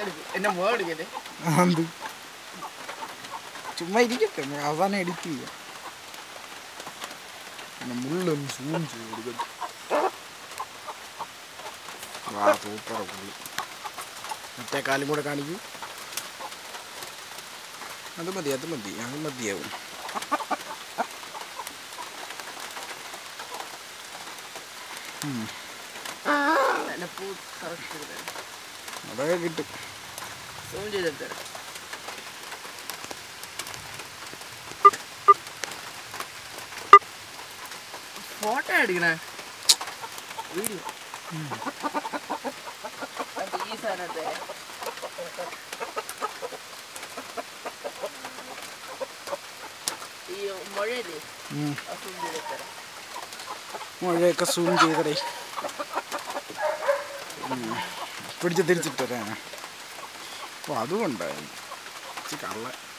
എന്നെ മുഖം എടുക്കല്ലേ എന്ത് ചുമ്മാ ഇരിക്കട്ടെ നമുക്ക് അവസാനം എഡിറ്റ് ചെയ്യാം പിന്നെ മുള്ളൊന്ന് സൂം ചെയ്ത് കൊടുക്കട്ടെ വാ സൂപ്പർ പുള്ളി മറ്റേ കാലും കൂടെ കാണിക്കൂ അത് മതി അത് മതി അത് മതിയാവും എന്നെ പൂ കറക്റ്റ് ചെയ്ത് അതൊക്കെ കിട്ടും സൂം ചെയ്തെടുത്തേ ഫോട്ടോ എടുക്കണേ വീഡിയോ ഈ സാധനത്തെ ഈ മുഴയില്ലേ ഉം. അത് സൂം ചെയ്തെടുത്തേ മഴയൊക്കെ സൂം ചെയ്തടേ പിടിച്ച് തിരിച്ചിട്ട് തരാനാ അപ്പോൾ അതുകൊണ്ടായിരുന്നു കള്ള